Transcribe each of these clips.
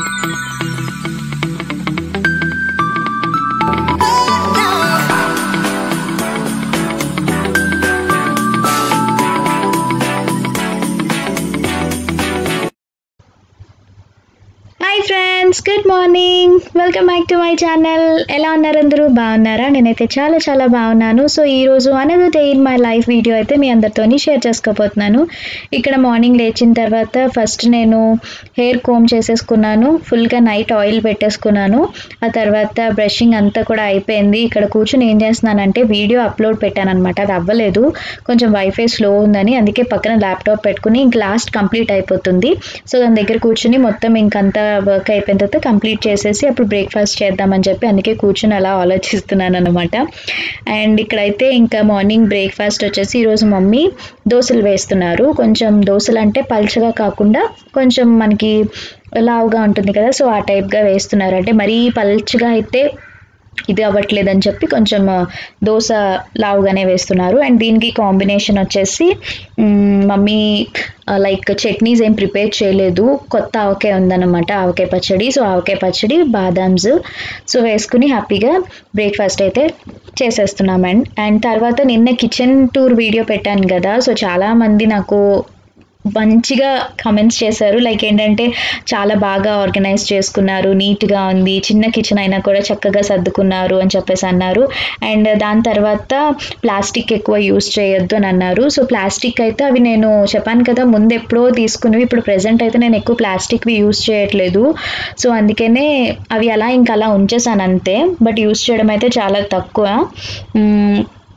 hi friends good morning welcome back to my channel ఎలా ఉన్నారు అందరూ బాగున్నారా నేనైతే చాలా చాలా బాగున్నాను సో ఈరోజు అనేది day in my life video అయితే మీ అందరితోని షేర్ చేసుకోబోతున్నాను ఇక్కడ మార్నింగ్ లేచిన తర్వాత ఫస్ట్ నేను హెయిర్ కోమ్ చేసేసుకున్నాను ఫుల్గా నైట్ ఆయిల్ పెట్టేసుకున్నాను ఆ తర్వాత బ్రషింగ్ అంతా కూడా అయిపోయింది ఇక్కడ కూర్చుని ఏం చేస్తున్నానంటే వీడియో అప్లోడ్ పెట్టాను అనమాట అది అవ్వలేదు కొంచెం వైఫై స్లో ఉందని అందుకే పక్కన ల్యాప్టాప్ పెట్టుకుని ఇంక లాస్ట్ కంప్లీట్ అయిపోతుంది సో దాని దగ్గర కూర్చుని మొత్తం ఇంకంతా వర్క్ అయిపోయిన తర్వాత కంప్లీట్ చేసేసి అప్పుడు బ్రేక్ఫాస్ట్ చేద్దామని చెప్పి అందుకే కూర్చుని అలా ఆలోచిస్తున్నాను అనమాట అండ్ ఇక్కడైతే ఇంకా మార్నింగ్ బ్రేక్ఫాస్ట్ వచ్చేసి ఈరోజు మమ్మీ దోశలు వేస్తున్నారు కొంచెం దోశలు అంటే పల్చగా కాకుండా కొంచెం మనకి లావుగా ఉంటుంది కదా సో ఆ టైప్గా వేస్తున్నారు అంటే మరీ పల్చగా అయితే ఇది అవ్వట్లేదని చెప్పి కొంచెం దోశ లావుగానే వేస్తున్నారు అండ్ దీనికి కాంబినేషన్ వచ్చేసి మ్, మమ్మీ లైక్ చట్నీస్ ఏం ప్రిపేర్ చేయలేదు కొత్త ఆవకాయ ఉందన్నమాట ఆవకాయ పచ్చడి సో ఆవకాయ పచ్చడి బాదామ్స్ సో వేసుకుని హ్యాపీగా బ్రేక్ఫాస్ట్ అయితే చేసేస్తున్నాం అండ్ అండ్ తర్వాత నిన్న కిచెన్ టూర్ వీడియో పెట్టాను కదా సో చాలామంది నాకు మంచిగా కమెంట్స్ చేశారు లైక్ ఏంటంటే చాలా బాగా ఆర్గనైజ్ చేసుకున్నారు నీట్గా ఉంది చిన్న కిచెన్ అయినా కూడా చక్కగా సర్దుకున్నారు అని చెప్పేసి అన్నారు అండ్ దాని తర్వాత ప్లాస్టిక్ ఎక్కువ యూస్ చేయొద్దు అని అన్నారు సో ప్లాస్టిక్ అయితే అవి నేను చెప్పాను కదా ముందు ఎప్పుడో తీసుకున్నవి ఇప్పుడు ప్రెసెంట్ అయితే నేను ఎక్కువ ప్లాస్టిక్వి యూస్ చేయట్లేదు సో అందుకనే అవి అలా ఇంకా అలా ఉంచేసాను అంతే బట్ యూస్ చేయడం అయితే చాలా తక్కువ మ్మ్,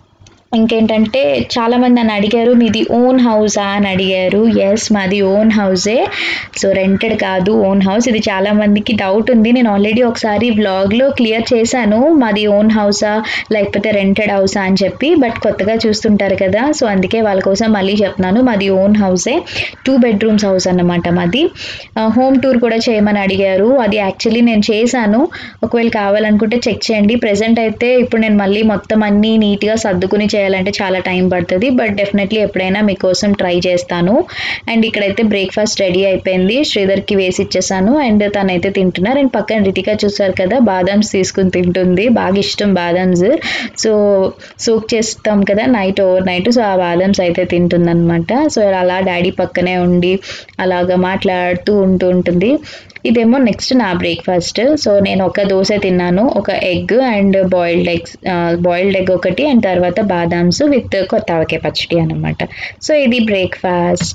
ఇంకేంటంటే చాలామంది నన్ను అడిగారు మీది ఓన్ హౌసా అని అడిగారు ఎస్ మాది ఓన్ హౌసే సో రెంటెడ్ కాదు ఓన్ హౌస్ ఇది చాలామందికి డౌట్ ఉంది నేను ఆల్రెడీ ఒకసారి వ్లాగ్లో క్లియర్ చేశాను మాది ఓన్ హౌసా లేకపోతే రెంటెడ్ హౌసా అని చెప్పి బట్ కొత్తగా చూస్తుంటారు కదా సో అందుకే వాళ్ళ కోసం మళ్ళీ చెప్తున్నాను మాది ఓన్ హౌసే టూ బెడ్రూమ్స్ హౌస్ అన్నమాట మాది హోమ్ టూర్ కూడా చేయమని అడిగారు అది యాక్చువల్లీ నేను చేశాను ఒకవేళ కావాలనుకుంటే చెక్ చేయండి ప్రెసెంట్ అయితే ఇప్పుడు నేను మళ్ళీ మొత్తం అన్నీ నీట్గా సర్దుకుని చేయాలంటే చాలా టైం పడుతుంది బట్ డెఫినెట్లీ ఎప్పుడైనా మీకోసం ట్రై చేస్తాను అండ్ ఇక్కడైతే బ్రేక్ఫాస్ట్ రెడీ అయిపోయింది శ్రీధర్కి వేసి ఇచ్చేసాను అండ్ తనైతే తింటున్నారు అండ్ పక్కన రితిక చూసారు కదా బాదామ్స్ తీసుకుని తింటుంది బాగా ఇష్టం బాదామ్స్ సో సోక్ చేస్తాం కదా నైట్ ఓవర్ నైట్ సో ఆ బాదామ్స్ అయితే తింటుందన్నమాట సో అలా డాడీ పక్కనే ఉండి అలాగా మాట్లాడుతూ ఉంటూ ఉంటుంది ఇదేమో నెక్స్ట్ నా బ్రేక్ఫాస్ట్ సో నేను ఒక దోశ తిన్నాను ఒక egg and boiled eggs boiled egg ఒకటి అండ్ తర్వాత బాదామ్స్ విత్ కొత్త ఆవకాయ పచ్చడి అనమాట సో ఇది బ్రేక్ఫాస్ట్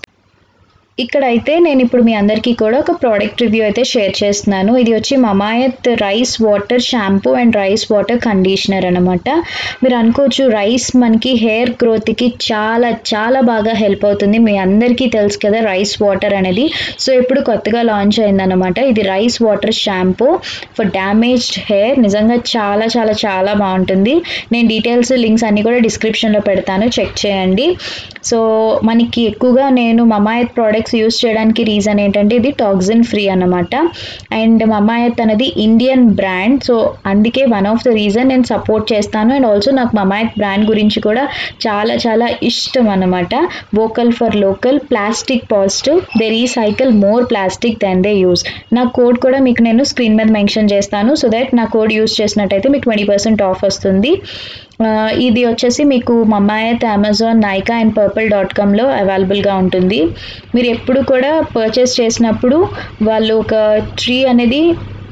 ఇక్కడైతే నేను ఇప్పుడు మీ అందరికీ కూడా ఒక ప్రోడక్ట్ రివ్యూ అయితే షేర్ చేస్తున్నాను ఇది వచ్చి Mamaearth rice water shampoo and rice water conditioner అనమాట మీరు అనుకోవచ్చు రైస్ మనకి హెయిర్ గ్రోత్కి చాలా చాలా బాగా హెల్ప్ అవుతుంది మీ అందరికీ తెలుసు కదా రైస్ వాటర్ అనేది సో ఇప్పుడు కొత్తగా లాంచ్ అయిందనమాట ఇది rice water shampoo for damaged hair నిజంగా చాలా చాలా చాలా బాగుంటుంది నేను డీటెయిల్స్ లింక్స్ అన్నీ కూడా డిస్క్రిప్షన్లో పెడతాను చెక్ చేయండి సో మనకి ఎక్కువగా నేను మమాయత్ ప్రోడక్ట్స్ యూస్ చేయడానికి రీజన్ ఏంటంటే ఇది టాక్సిన్ ఫ్రీ అన్నమాట అండ్ మమాయత్ అనేది ఇండియన్ బ్రాండ్ సో అందుకే వన్ ఆఫ్ ద రీజన్ నేను సపోర్ట్ చేస్తాను అండ్ ఆల్సో నాకు మమాయత్ బ్రాండ్ గురించి కూడా చాలా చాలా ఇష్టం అన్నమాట vocal for local plastic positive they recycle more plastic then they use నా కోడ్ కూడా మీకు నేను స్క్రీన్ మీద మెన్షన్ చేస్తాను సో దట్ నా కోడ్ యూస్ చేసినట్టయితే మీకు ట్వంటీ పర్సెంట్ ఆఫ్ వస్తుంది ఆ, ఇది వచ్చేసి మీకు Mamaearth Amazon Nykaa and purple dot కామ్లో అవైలబుల్గా ఉంటుంది మీరు ఎప్పుడు కూడా పర్చేస్ చేసినప్పుడు వాళ్ళు ఒక ట్రీ అనేది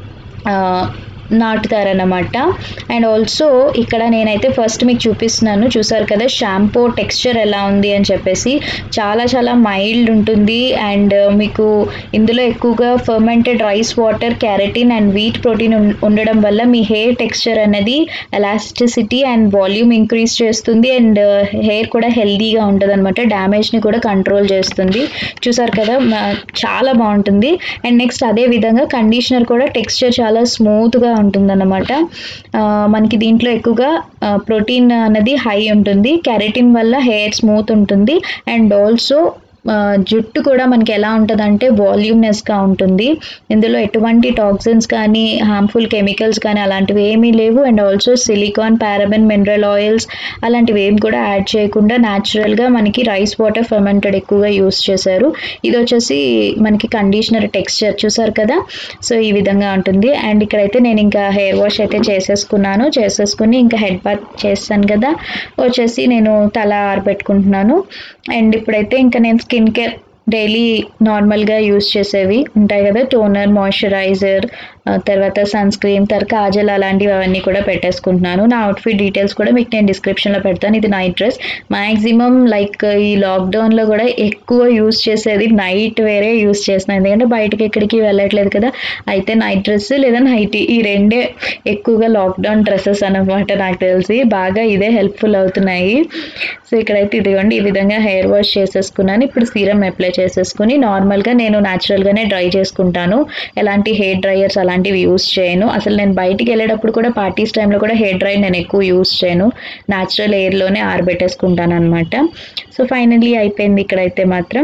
ఆ, నాటుతారన్నమాట అండ్ ఆల్సో ఇక్కడ నేనైతే ఫస్ట్ మీకు చూపిస్తున్నాను చూసారు కదా షాంపూ టెక్స్చర్ ఎలా ఉంది అని చెప్పేసి చాలా చాలా మైల్డ్ ఉంటుంది అండ్ మీకు ఇందులో ఎక్కువగా fermented rice water keratin and wheat protein ఉండడం వల్ల మీ హెయిర్ టెక్స్చర్ అనేది ఎలాస్టిసిటీ అండ్ వాల్యూమ్ ఇంక్రీజ్ చేస్తుంది అండ్ హెయిర్ కూడా హెల్దీగా ఉంటుంది అనమాట డ్యామేజ్ని కూడా కంట్రోల్ చేస్తుంది చూసారు కదా మ- చాలా బాగుంటుంది అండ్ నెక్స్ట్ అదే విధంగా కండిషనర్ కూడా టెక్స్చర్ చాలా స్మూత్గా ఉంటుందన్నమాట ఆ, మనకి దీంట్లో ఎక్కువగా ప్రోటీన్ అనేది హై ఉంటుంది కెరటిన్ వల్ల హెయిర్ స్మూత్ ఉంటుంది అండ్ ఆల్సో ఆ, జుట్టు కూడా మనకి ఎలా ఉంటుందంటే వాల్యూమ్నెస్గా ఉంటుంది ఇందులో ఎటువంటి టాక్సిన్స్ కానీ హార్మ్ఫుల్ కెమికల్స్ కానీ అలాంటివి ఏమీ లేవు and also silicone paraben mineral oils అలాంటివి ఏం కూడా యాడ్ చేయకుండా న్యాచురల్గా మనకి రైస్ వాటర్ ఫెర్మెంటెడ్ ఎక్కువగా యూస్ చేశారు ఇది వచ్చేసి మనకి కండిషనర్ టెక్స్చర్ చూసారు కదా సో ఈ విధంగా ఉంటుంది అండ్ ఇక్కడైతే నేను ఇంకా హెయిర్ వాష్ అయితే చేసేసుకున్నాను చేసేసుకుని ఇంకా హెడ్ బాత్ చేస్తాను కదా వచ్చేసి నేను తల ఆరబెట్టుకుంటున్నాను అండ్ ఇప్పుడైతే ఇంకా నేను స్కిన్ కేర్ డైలీ నార్మల్గా యూస్ చేసేవి ఉంటాయి కదా టోనర్ మాయిశ్చరైజర్ తర్వాత సన్ స్క్రీన్ తర్వాత కాజల్ అలాంటివి అవన్నీ కూడా పెట్టేసుకుంటున్నాను నా అవుట్ఫిట్ డీటెయిల్స్ కూడా మీకు నేను డిస్క్రిప్షన్లో పెడతాను ఇది నైట్ డ్రెస్ మ్యాక్సిమం లైక్ ఈ లాక్డౌన్లో కూడా ఎక్కువ యూస్ చేసేది నైట్ వేరే యూస్ చేస్తున్నాను ఎందుకంటే బయటకి ఎక్కడికి వెళ్ళట్లేదు కదా అయితే నైట్ డ్రెస్ లేదా నైటీ ఈ రెండే ఎక్కువగా లాక్డౌన్ డ్రెస్సెస్ అన్నమాట నాకు తెలిసి బాగా ఇదే హెల్ప్ఫుల్ అవుతున్నాయి సో ఇక్కడైతే ఇదిగోండి ఈ విధంగా హెయిర్ వాష్ చేసేసుకున్నాను ఇప్పుడు సీరం అప్లై చేసేసుకుని నార్మల్గా నేను న్యాచురల్గానే డ్రై చేసుకుంటాను ఎలాంటి హెయిర్ డ్రైయర్స్ అలాంటివి యూస్ చేయను అసలు నేను బయటికి వెళ్ళేటప్పుడు కూడా పార్టీస్ టైంలో కూడా హెయిర్ డ్రై నేను ఎక్కువ యూస్ చేయను న్యాచురల్ ఎయిర్లోనే ఆరబెట్టేసుకుంటాను అనమాట సో ఫైనల్లీ అయిపోయింది ఇక్కడైతే మాత్రం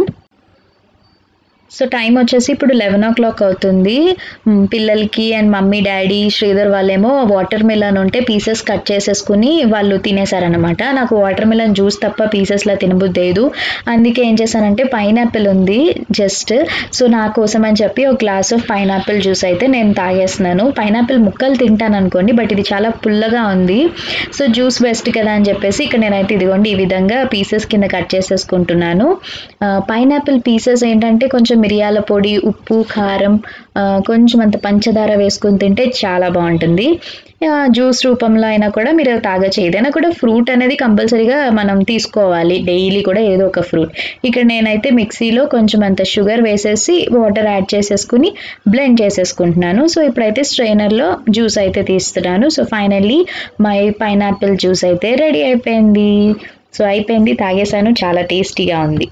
సో టైం వచ్చేసి ఇప్పుడు లెవెన్ ఓ క్లాక్ అవుతుంది మ్, పిల్లలకి అండ్ మమ్మీ డాడీ శ్రీధర్ వాళ్ళేమో వాటర్ మిలన్ ఉంటే పీసెస్ కట్ చేసేసుకుని వాళ్ళు తినేసారనమాట నాకు వాటర్ మిలన్ జ్యూస్ తప్ప పీసెస్లా తినబుద్దేదు అందుకే ఏం చేశానంటే పైనాపిల్ ఉంది జస్ట్ సో నా కోసం అని చెప్పి ఒక గ్లాస్ ఆఫ్ పైనాపిల్ జ్యూస్ అయితే నేను తాగేస్తున్నాను పైనాపిల్ ముక్కలు తింటాను అనుకోండి బట్ ఇది చాలా పుల్లగా ఉంది సో జ్యూస్ బెస్ట్ కదా అని చెప్పేసి ఇక్కడ నేనైతే ఇదిగోండి ఈ విధంగా పీసెస్ కింద కట్ చేసేసుకుంటున్నాను పైనాపిల్ పీసెస్ ఏంటంటే కొంచెం మిరియాల పొడి ఉప్పు కారం ఆ, కొంచెం అంత పంచదార వేసుకొని తింటే చాలా బాగుంటుంది జ్యూస్ రూపంలో అయినా కూడా మీరు తాగొచ్చు ఏదైనా కూడా ఫ్రూట్ అనేది కంపల్సరీగా మనం తీసుకోవాలి డైలీ కూడా ఏదో ఒక ఫ్రూట్ ఇక్కడ నేనైతే మిక్సీలో కొంచెం అంత షుగర్ వేసేసి వాటర్ యాడ్ చేసేసుకుని బ్లెండ్ చేసేసుకుంటున్నాను సో ఇప్పుడైతే స్ట్రైనర్లో జ్యూస్ అయితే తీస్తున్నాను so finally my pineapple juice అయితే రెడీ అయిపోయింది సో అయిపోయింది తాగేసాను చాలా టేస్టీగా ఉంది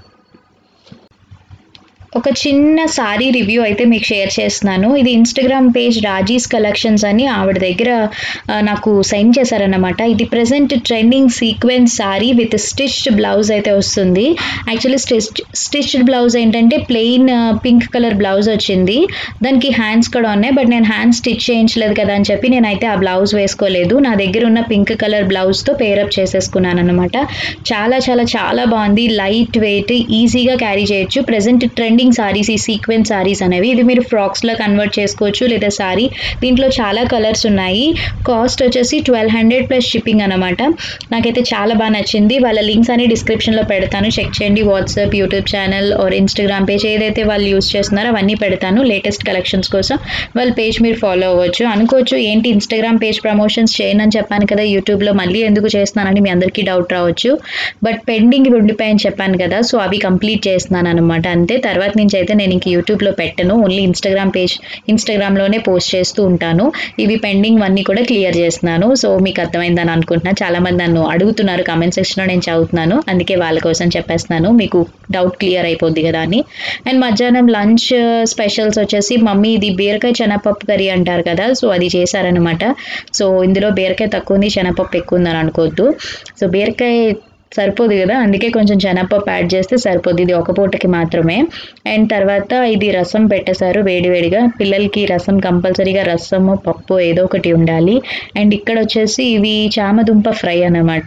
ఒక చిన్న సారీ రివ్యూ అయితే మీకు షేర్ చేస్తున్నాను ఇది ఇన్స్టాగ్రామ్ పేజ్ రాజీస్ కలెక్షన్స్ అని ఆవిడ దగ్గర ఆ, నాకు సెండ్ చేశారన్నమాట ఇది present trending sequence sari with stitched blouse అయితే వస్తుంది యాక్చువల్లీ స్టిచ్ స్టిచ్డ్ బ్లౌజ్ ఏంటంటే ప్లెయిన్ పింక్ కలర్ బ్లౌజ్ వచ్చింది దానికి హ్యాండ్స్ కూడా ఉన్నాయి బట్ నేను హ్యాండ్స్ స్టిచ్ చేయించలేదు కదా అని చెప్పి నేనైతే ఆ బ్లౌజ్ వేసుకోలేదు నా దగ్గర ఉన్న పింక్ కలర్ బ్లౌజ్తో పేరప్ చేసేసుకున్నాను అనమాట చాలా చాలా చాలా బాగుంది లైట్ వెయిట్ ఈజీగా క్యారీ చేయొచ్చు ప్రజెంట్ ట్రెండింగ్ సారీస్ ఈ సీక్వెన్స్ సారీస్ అనేవి ఇది మీరు ఫ్రాక్స్లో కన్వర్ట్ చేసుకోవచ్చు లేదా సారీ దీంట్లో చాలా కలర్స్ ఉన్నాయి కాస్ట్ వచ్చేసి ట్వెల్వ్ హండ్రెడ్ ప్లస్ షిప్పింగ్ అనమాట నాకైతే చాలా బాగా నచ్చింది వాళ్ళ లింక్స్ అన్ని డిస్క్రిప్షన్లో పెడతాను చెక్ చేయండి WhatsApp YouTube channel or Instagram page ఏదైతే వాళ్ళు యూస్ చేస్తున్నారో అవన్నీ పెడతాను లేటెస్ట్ కలెక్షన్స్ కోసం వాళ్ళ పేజ్ మీరు ఫాలో అవ్వచ్చు అనుకోవచ్చు ఏంటి ఇన్స్టాగ్రామ్ పేజ్ ప్రమోషన్స్ చేయనని చెప్పాను కదా యూట్యూబ్లో మళ్ళీ ఎందుకు చేస్తున్నానని మీ అందరికీ డౌట్ రావచ్చు బట్ పెండింగ్ ఇవి ఉండిపోయాయని చెప్పాను కదా సో అవి కంప్లీట్ చేస్తున్నాను అనమాట అంతే తర్వాత నుంచి అయితే నేను ఇంక యూట్యూబ్లో పెట్టను ఓన్లీ ఇన్స్టాగ్రామ్ పేజ్ ఇన్స్టాగ్రామ్లోనే పోస్ట్ చేస్తూ ఉంటాను ఇవి పెండింగ్ అన్నీ కూడా క్లియర్ చేస్తున్నాను సో మీకు అర్థమైందని అనుకుంటున్నాను చాలామంది నన్ను అడుగుతున్నారు కామెంట్ సెక్షన్లో నేను చదువుతున్నాను అందుకే వాళ్ళ కోసం చెప్పేస్తున్నాను మీకు డౌట్ క్లియర్ అయిపోద్ది కదా అని అండ్ మధ్యాహ్నం లంచ్ స్పెషల్స్ వచ్చేసి మమ్మీ ఇది బీరకాయ శనగపప్పు కర్రీ అంటారు కదా సో అది చేశారనమాట సో ఇందులో బీరకాయ తక్కువ ఉంది శనగపప్పు ఎక్కువ ఉందని అనుకోవద్దు సో బీరకాయ సరిపోదు కదా అందుకే కొంచెం శనగపప్పు యాడ్ చేస్తే సరిపోద్ది ఇది ఒక పూటకి మాత్రమే అండ్ తర్వాత ఇది రసం పెట్టేశారు వేడివేడిగా పిల్లలకి రసం కంపల్సరీగా రసము పప్పు ఏదో ఒకటి ఉండాలి అండ్ ఇక్కడ వచ్చేసి ఇవి చామదుంప ఫ్రై అన్నమాట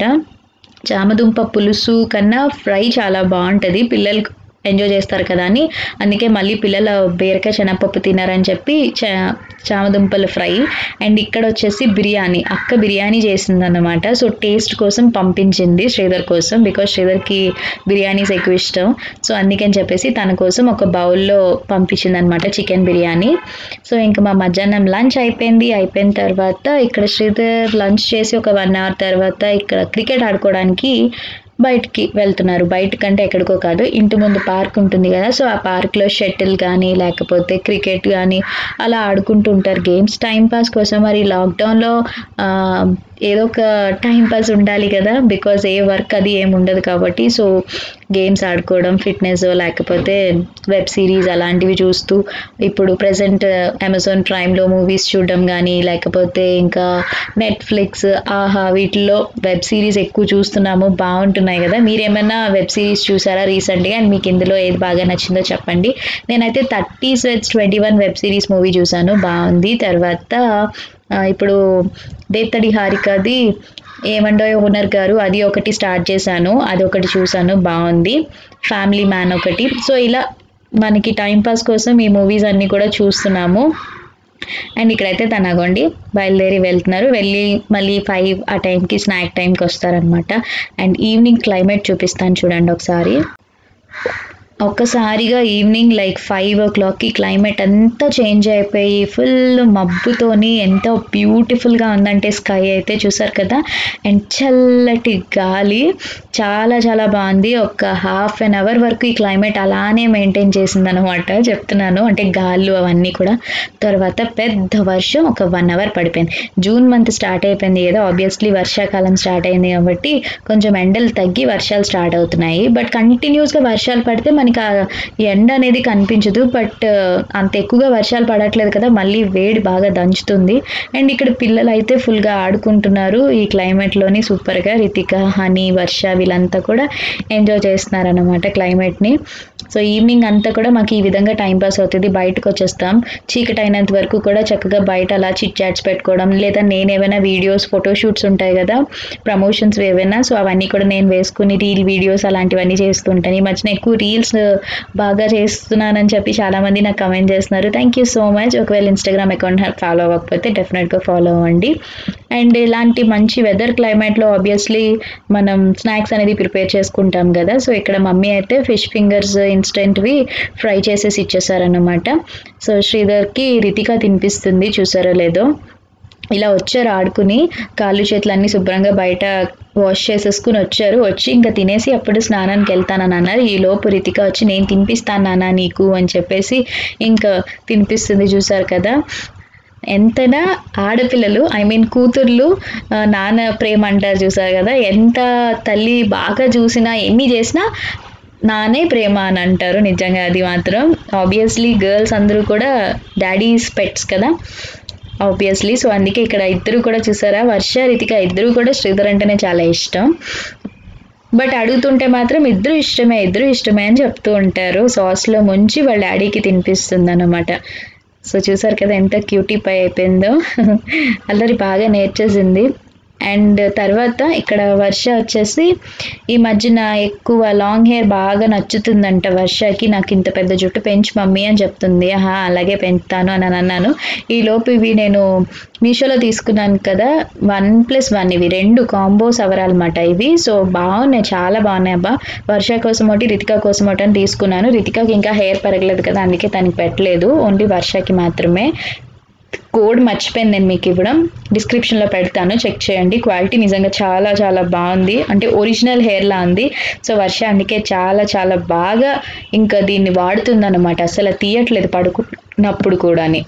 చామదుంప పులుసు కన్నా ఫ్రై చాలా బాగుంటుంది పిల్లలు ఎంజాయ్ చేస్తారు కదా అని అందుకే మళ్ళీ పిల్లలు బీరకాయ శనగపప్పు తినారని చెప్పి చా చామదుంపల ఫ్రై అండ్ ఇక్కడ వచ్చేసి బిర్యానీ అక్క బిర్యానీ చేసిందన్నమాట సో టేస్ట్ కోసం పంపించింది శ్రీధర్ కోసం బికాజ్ శ్రీధర్కి బిర్యానీస్ ఎక్కువ ఇష్టం సో అందుకని చెప్పేసి తన కోసం ఒక బౌల్లో పంపించింది అనమాట చికెన్ బిర్యానీ సో ఇంకా మా మధ్యాహ్నం లంచ్ అయిపోయింది అయిపోయిన తర్వాత ఇక్కడ శ్రీధర్ లంచ్ చేసి ఒక వన్ అవర్ తర్వాత ఇక్కడ క్రికెట్ ఆడుకోవడానికి బయటికి వెళ్తున్నారు బయటకంటే ఎక్కడికో కాదు ఇంటి ముందు పార్క్ ఉంటుంది కదా సో ఆ పార్క్లో షటిల్ కానీ లేకపోతే క్రికెట్ కానీ అలా ఆడుకుంటూ ఉంటారు గేమ్స్ టైం పాస్ కోసం మరి లాక్డౌన్లో ఏదో ఒక టైం పాస్ ఉండాలి కదా బికాజ్ ఏ వర్క్ అది ఏమి ఉండదు కాబట్టి సో గేమ్స్ ఆడుకోవడం ఫిట్నెస్ లేకపోతే వెబ్ సిరీస్ అలాంటివి చూస్తూ ఇప్పుడు ప్రజెంట్ అమెజాన్ ప్రైమ్లో మూవీస్ చూడడం కానీ లేకపోతే ఇంకా నెట్ఫ్లిక్స్ ఆహా వీటిల్లో వెబ్ సిరీస్ ఎక్కువ చూస్తున్నాము బాగుంటున్నాయి కదా మీరు ఏమైనా వెబ్ సిరీస్ చూసారా రీసెంట్గా అండ్ మీకు ఇందులో ఏది బాగా నచ్చిందో చెప్పండి నేనైతే thirty weds twenty one web series movie చూసాను బాగుంది తర్వాత ఆ, ఇప్పుడు దేత్తడి హారికది ఏమండో ఓనర్ గారు అది ఒకటి స్టార్ట్ చేశాను అది ఒకటి చూసాను బాగుంది ఫ్యామిలీ మ్యాన్ ఒకటి సో ఇలా మనకి టైం పాస్ కోసం ఈ మూవీస్ అన్నీ కూడా చూస్తున్నాము అండ్ ఇక్కడైతే తనగోండి బయలుదేరి వెళ్తున్నారు వెళ్ళి మళ్ళీ ఫైవ్ ఆ టైంకి స్నాక్ టైంకి వస్తారనమాట అండ్ ఈవినింగ్ క్లైమేట్ చూపిస్తాను చూడండి ఒకసారి ఒక్కసారిగా ఈవినింగ్ లైక్ ఫైవ్ ఓ క్లాక్కి క్లైమేట్ అంతా చేంజ్ అయిపోయి ఫుల్ మబ్బుతోని ఎంతో బ్యూటిఫుల్గా ఉందంటే స్కై అయితే చూసారు కదా అండ్ చల్లటి గాలి చాలా చాలా బాగుంది ఒక హాఫ్ అన్ అవర్ వరకు ఈ క్లైమేట్ అలానే మెయింటైన్ చేసింది అనమాట చెప్తున్నాను అంటే గాళ్ళు అవన్నీ కూడా తర్వాత పెద్ద వర్షం ఒక వన్ అవర్ పడిపోయింది జూన్ మంత్ స్టార్ట్ అయిపోయింది కదా ఆబ్వియస్లీ వర్షాకాలం స్టార్ట్ అయింది కాబట్టి కొంచెం ఎండలు తగ్గి వర్షాలు స్టార్ట్ అవుతున్నాయి బట్ కంటిన్యూస్గా వర్షాలు పడితే మనకి ఆ ఎండ అనేది కనిపించదు బట్ అంత ఎక్కువగా వర్షాలు పడట్లేదు కదా మళ్ళీ వేడి బాగా దంచుతుంది అండ్ ఇక్కడ పిల్లలు అయితే ఫుల్గా ఆడుకుంటున్నారు ఈ క్లైమేట్లోని సూపర్గా రితిక హనీ వర్ష వీళ్ళంతా కూడా ఎంజాయ్ చేస్తున్నారు అనమాట క్లైమేట్ని సో ఈవినింగ్ అంతా కూడా మాకు ఈ విధంగా టైం పాస్ అవుతుంది బయటకు వచ్చేస్తాం చీకటి అయినంత వరకు కూడా చక్కగా బయట అలా చిట్ చాట్స్ పెట్టుకోవడం లేదా నేను ఏమైనా వీడియోస్ ఫోటోషూట్స్ ఉంటాయి కదా ప్రమోషన్స్ ఏవైనా సో అవన్నీ కూడా నేను వేసుకుని రీల్ వీడియోస్ అలాంటివన్నీ చేస్తుంటాను ఈ మధ్యన ఎక్కువ రీల్స్ బాగా చేస్తున్నానని చెప్పి చాలామంది నాకు కమెంట్ చేస్తున్నారు థ్యాంక్ యూ సో మచ్ ఒకవేళ ఇన్స్టాగ్రామ్ అకౌంట్ ఫాలో అవ్వకపోతే డెఫినెట్గా ఫాలో అవ్వండి అండ్ ఇలాంటి మంచి వెదర్ క్లైమేట్లో ఆబ్వియస్లీ మనం స్నాక్స్ అనేది ప్రిపేర్ చేసుకుంటాం కదా సో ఇక్కడ మమ్మీ అయితే ఫిష్ ఫింగర్స్ ఇన్స్టెంట్వి ఫ్రై చేసేసి ఇచ్చేసారనమాట సో శ్రీధర్కి రితిక తినిపిస్తుంది చూసారో లేదో ఇలా వచ్చారు ఆడుకుని కాళ్ళు చేతులు అన్నీ శుభ్రంగా బయట వాష్ చేసేసుకుని వచ్చారు వచ్చి ఇంకా తినేసి అప్పుడు స్నానానికి వెళ్తానని అన్నారు ఈ లోపు రితిక వచ్చి నేను తినిపిస్తాను నాన్న నీకు అని చెప్పేసి ఇంకా తినిపిస్తుంది చూసారు కదా ఎంతైనా ఆడపిల్లలు ఐ మీన్ కూతుర్లు ఆ, నాన్న ప్రేమ అంటారు చూసారు కదా ఎంత తల్లి బాగా చూసినా ఎన్ని చేసినా నానే ప్రేమ అని అంటారు నిజంగా అది మాత్రం ఆబ్వియస్లీ గర్ల్స్ అందరూ కూడా డాడీస్ పెట్స్ కదా ఆబ్వియస్లీ సో అందుకే ఇక్కడ ఇద్దరు కూడా చూసారా వర్ష రితిక ఇద్దరు కూడా శ్రీధర్ అంటేనే చాలా ఇష్టం బట్ అడుగుతుంటే మాత్రం ఇద్దరు ఇష్టమే ఇద్దరు ఇష్టమే అని చెప్తూ ఉంటారు సాస్లో ముంచి వాళ్ళ డాడీకి తినిపిస్తుంది అనమాట సో చూసారు కదా ఎంత క్యూటీ పై అయిపోయిందో అల్లరి బాగా నేర్చేసింది అండ్ తర్వాత ఇక్కడ వర్ష వచ్చేసి ఈ మధ్యన ఎక్కువ లాంగ్ హెయిర్ బాగా నచ్చుతుందంట వర్షకి నాకు ఇంత పెద్ద జుట్టు పెంచు మమ్మీ అని చెప్తుంది ఆహా అలాగే పెంచుతాను అని అని అన్నాను ఈ లోపు ఇవి నేను మీషోలో తీసుకున్నాను కదా వన్ ప్లస్ వన్ ఇవి రెండు కాంబో సవరాలన్నమాట ఇవి సో బాగున్నాయి చాలా బాగున్నాయి అబ్బా వర్ష కోసం ఒకటి రితిక కోసం ఒకటి అని తీసుకున్నాను రితికకి ఇంకా హెయిర్ పెరగలేదు కదా అందుకే తనకి పెట్టలేదు ఓన్లీ వర్షకి మాత్రమే కోడ్ మర్చిపోయింది నేను మీకు ఇవ్వడం డిస్క్రిప్షన్లో పెడతాను చెక్ చేయండి క్వాలిటీ నిజంగా చాలా చాలా బాగుంది అంటే ఒరిజినల్ హెయిర్లా ఉంది సో వర్ష అందుకే చాలా చాలా బాగా ఇంకా దీన్ని వాడుతుందన్నమాట అసలు తీయట్లేదు పడుకున్నప్పుడు కూడాని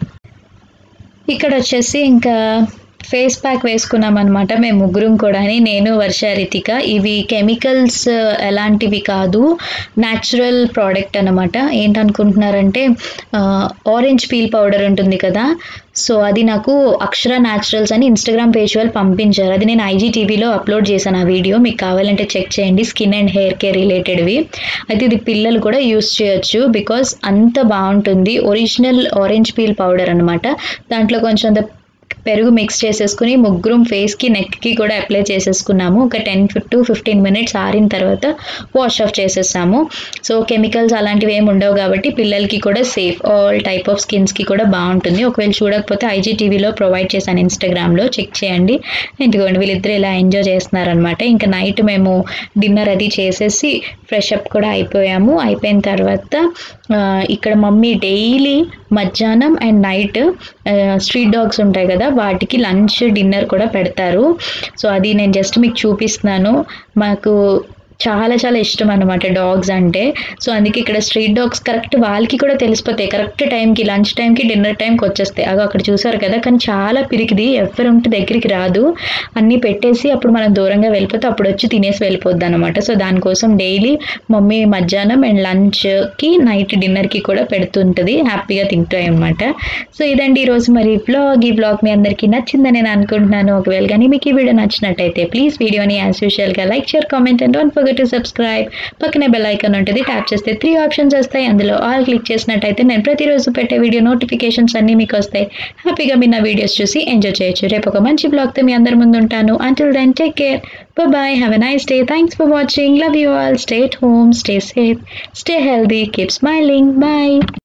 ఇక్కడ వచ్చేసి ఇంకా ఫేస్ ప్యాక్ వేసుకున్నాం అనమాట మేము ముగ్గురం కూడా నేను వర్ష రితిక ఇవి కెమికల్స్ ఎలాంటివి కాదు న్యాచురల్ ప్రోడక్ట్ అనమాట ఏంటనుకుంటున్నారంటే ఆరెంజ్ పీల్ పౌడర్ ఉంటుంది కదా సో అది నాకు అక్షర న్యాచురల్స్ అని ఇన్స్టాగ్రామ్ పేజ్ వాళ్ళు పంపించారు అది నేను ఐజీటీవీలో అప్లోడ్ చేశాను ఆ వీడియో మీకు కావాలంటే చెక్ చేయండి స్కిన్ అండ్ హెయిర్ కేర్ రిలేటెడ్వి అయితే ఇది పిల్లలు కూడా యూస్ చేయొచ్చు బికాస్ అంత బాగుంటుంది ఒరిజినల్ ఆరెంజ్ పీల్ పౌడర్ అనమాట దాంట్లో కొంచెం అంత పెరుగు మిక్స్ చేసేసుకుని ముగ్గురం ఫేస్కి నెక్కి కూడా అప్లై చేసేసుకున్నాము ఒక టెన్ టు ఫిఫ్టీన్ మినిట్స్ ఆరిన తర్వాత వాష్ ఆఫ్ చేసేసాము సో కెమికల్స్ అలాంటివి ఏమి ఉండవు కాబట్టి పిల్లలకి కూడా సేఫ్ ఆల్ టైప్ ఆఫ్ స్కిన్స్కి కూడా బాగుంటుంది ఒకవేళ చూడకపోతే ఐజీటీవీలో ప్రొవైడ్ చేశాను ఇన్స్టాగ్రామ్లో చెక్ చేయండి ఇదిగోండి వీళ్ళిద్దరు ఇలా ఎంజాయ్ చేస్తున్నారనమాట ఇంకా నైట్ మేము డిన్నర్ అది చేసేసి ఫ్రెష్ అప్ కూడా అయిపోయాము అయిపోయిన తర్వాత ఆ, ఇక్కడ మమ్మీ డైలీ మధ్యాహ్నం అండ్ నైట్ స్ట్రీట్ డాగ్స్ ఉంటాయి కదా వాటికి లంచ్ డిన్నర్ కూడా పెడతారు సో అది నేను జస్ట్ మీకు చూపిస్తున్నాను మాకు చాలా చాలా ఇష్టం అనమాట డాగ్స్ అంటే సో అందుకే ఇక్కడ స్ట్రీట్ డాగ్స్ కరెక్ట్ వాళ్ళకి కూడా తెలిసిపోతాయి కరెక్ట్ టైంకి లంచ్ టైంకి డిన్నర్ టైంకి వచ్చేస్తాయి అగో అక్కడ చూసారు కదా కానీ చాలా పిరికిది ఎవరు ఉంటే దగ్గరికి రాదు అన్నీ పెట్టేసి అప్పుడు మనం దూరంగా వెళ్ళిపోతే అప్పుడు వచ్చి తినేసి వెళ్ళిపోద్ది అనమాట సో దానికోసం డైలీ మమ్మీ మధ్యాహ్నం అండ్ లంచ్కి నైట్ డిన్నర్కి కూడా పెడుతుంటుంది హ్యాపీగా తింటాయి అనమాట సో ఇదండి ఈరోజు మరి బ్లాగ్ ఈ బ్లాగ్ మీ అందరికీ నచ్చిందని నేను అనుకుంటున్నాను ఒకవేళ కానీ మీకు ఈ వీడియో నచ్చినట్టయితే ప్లీజ్ వీడియోని యాజ్ యూజువల్గా like share comment and don't forget to subscribe పక్కనే బెల్ ఐకాన్ ఉంటుంది ట్యాప్ చేస్తే త్రీ ఆప్షన్స్ వస్తాయి అందులో ఆల్ క్లిక్ చేసినట్టయితే నేను ప్రతిరోజు పెట్టే వీడియో నోటిఫికేషన్స్ అన్నీ మీకు వస్తాయి హ్యాపీగా మీరు నా వీడియోస్ చూసి ఎంజాయ్ చేయొచ్చు రేపు ఒక మంచి బ్లాగ్తో మీ అందరి ముందు ఉంటాను until then take care bye have a nice day thanks for watching love you all stay at home stay safe stay healthy keep smiling bye